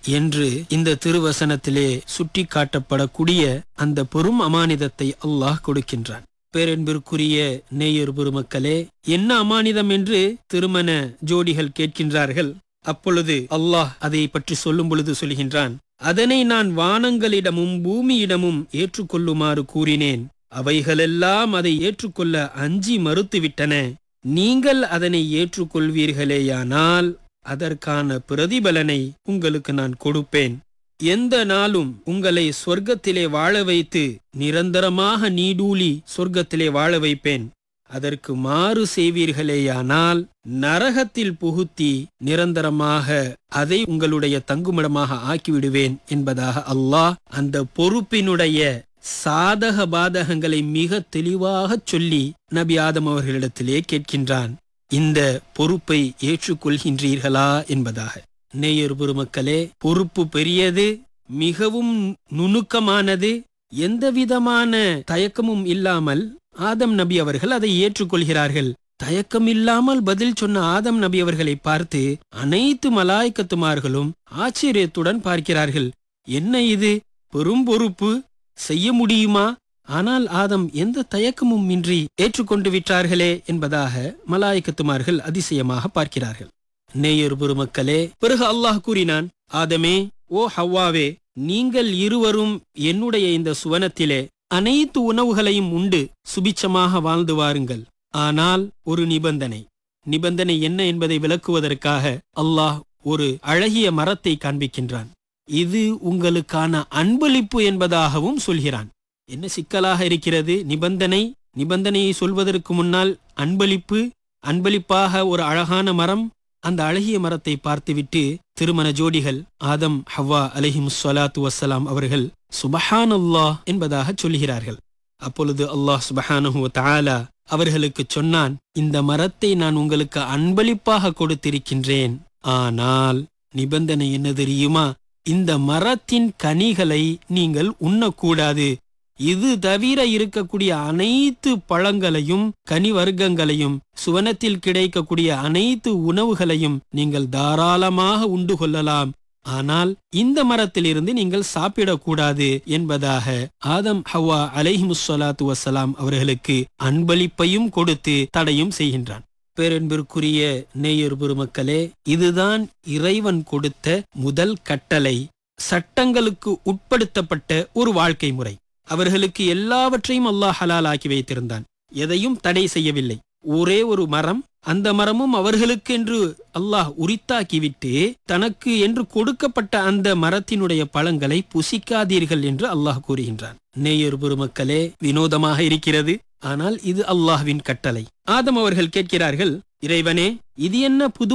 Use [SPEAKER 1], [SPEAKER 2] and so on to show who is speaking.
[SPEAKER 1] என்று இந்த திருவசனத்திலே சுட்டி காட்டப்படக்கூடிய அந்த பெரும் அமானிதத்தை அல்லாஹ் கொடுக்கின்றான் பேரன்பிற்குரிய நேயர் பெருமக்களே என்ன அமானிதம் என்று திருமண ஜோடிகள் கேட்கின்றார்கள் அப்பொழுது அல்லாஹ் அதை பற்றி சொல்லும் பொழுது சொல்கின்றான் அதனை நான் வானங்களிடமும் பூமியிடமும் ஏற்றுக்கொள்ளுமாறு கூறினேன் அவைகளெல்லாம் அதை ஏற்றுக்கொள்ள அஞ்சி மறுத்துவிட்டன நீங்கள் அதனை ஏற்றுக்கொள்வீர்களேயானால் அதற்கான பிரதிபலனை உங்களுக்கு நான் கொடுப்பேன் எந்த நாளும் உங்களை சொர்க்கத்திலே வாழ வைத்து நிரந்தரமாக நீடூழி சொர்க்கத்திலே வாழ வைப்பேன் அதற்கு மாறு செய்வீர்களேயானால் நரகத்தில் புகுத்தி நிரந்தரமாக அதை உங்களுடைய தங்குமிடமாக ஆக்கிவிடுவேன் என்பதாக அல்லாஹ் அந்த பொறுப்பினுடைய சாதக பாதகங்களை மிக தெளிவாகச் சொல்லி நபி ஆதம் அவர்களிடத்திலே கேட்கின்றான் இந்த பொறுப்பை ஏற்றுக்கொள்கின்றீர்களா என்பதாக நேயர் பெருமக்களே பொறுப்பு பெரியது மிகவும் நுணுக்கமானது எந்தவிதமான தயக்கமும் இல்லாமல் ஆதம் நபி அவர்கள் அதை ஏற்றுக்கொள்கிறார்கள் தயக்கம் இல்லாமல் பதில் சொன்ன ஆதம் நபி அவர்களை பார்த்து அனைத்து மலாய்க்கத்துமார்களும் ஆச்சரியத்துடன் பார்க்கிறார்கள் என்ன இது பெரும் பொறுப்பு செய்ய முடியுமா ஆனால் ஆதம் எந்த தயக்கமும் இன்றி ஏற்றுக்கொண்டு விட்டார்களே என்பதாக மலாய்க்கத்துமார்கள் அதிசயமாக பார்க்கிறார்கள் நேயர் பெருமக்களே பிறகு அல்லாஹ் கூறினான் ஆதமே ஓ ஹவ்வாவே நீங்கள் இருவரும் என்னுடைய இந்த சுவனத்திலே அனைத்து உணவுகளையும் உண்டு சுபிச்சமாக வாழ்ந்து வாருங்கள் ஆனால் ஒரு நிபந்தனை நிபந்தனை என்ன என்பதை விளக்குவதற்காக அல்லாஹ் ஒரு அழகிய மரத்தை காண்பிக்கின்றான் இது உங்களுக்கான அன்பளிப்பு என்பதாகவும் சொல்கிறான் என்ன சிக்கலாக இருக்கிறது நிபந்தனை நிபந்தனையை சொல்வதற்கு முன்னால் அன்பளிப்பு அன்பளிப்பாக ஒரு அழகான மரம் அந்த அழகிய மரத்தை பார்த்துவிட்டு திருமண ஜோடிகள் ஆதம் ஹவ்வா அலஹிம் சொலாத்து வசலாம் அவர்கள் சுபஹான் அல்லாஹ் என்பதாக சொல்கிறார்கள் அப்பொழுது அல்லாஹ் சுபஹானஹு தாலா அவர்களுக்கு சொன்னான் இந்த மரத்தை நான் உங்களுக்கு அன்பளிப்பாக கொடுத்திருக்கின்றேன் ஆனால் நிபந்தனை என்ன தெரியுமா இந்த மரத்தின் கனிகளை நீங்கள் உண்ணக்கூடாது இது தவிர இருக்கக்கூடிய அனைத்து பழங்களையும் கனி வர்க்கங்களையும் சுவனத்தில் கிடைக்கக்கூடிய அனைத்து உணவுகளையும் நீங்கள் தாராளமாக உண்டு கொள்ளலாம் ஆனால் இந்த மரத்திலிருந்து நீங்கள் சாப்பிடக்கூடாது என்பதாக ஆதம் ஹவா அலைஹிமுசலாத்து வசலாம் அவர்களுக்கு அன்பளிப்பையும் கொடுத்து தடையும் செய்கின்றான் பேரன்பிற்குரிய நேயர் பெருமக்களே இதுதான் இறைவன் கொடுத்த முதல் கட்டளை சட்டங்களுக்கு உட்படுத்தப்பட்ட ஒரு வாழ்க்கை முறை அவர்களுக்கு எல்லாவற்றையும் அல்லாஹ் ஹலால் ஆக்கி வைத்திருந்தான் எதையும் தடை செய்யவில்லை ஒரே ஒரு மரம் அந்த மரமும் அவர்களுக்கு என்று அல்லாஹ் உரித்தாக்கிவிட்டு தனக்கு என்று கொடுக்கப்பட்ட அந்த மரத்தினுடைய பழங்களை புசிக்காதீர்கள் என்று அல்லாஹ் கூறுகின்றான் நேயர் பெருமக்களே வினோதமாக இருக்கிறது ஆனால் இது அல்லாஹ்வின் கட்டளை ஆதம் அவர்கள் கேட்கிறார்கள் இறைவனே இது என்ன புது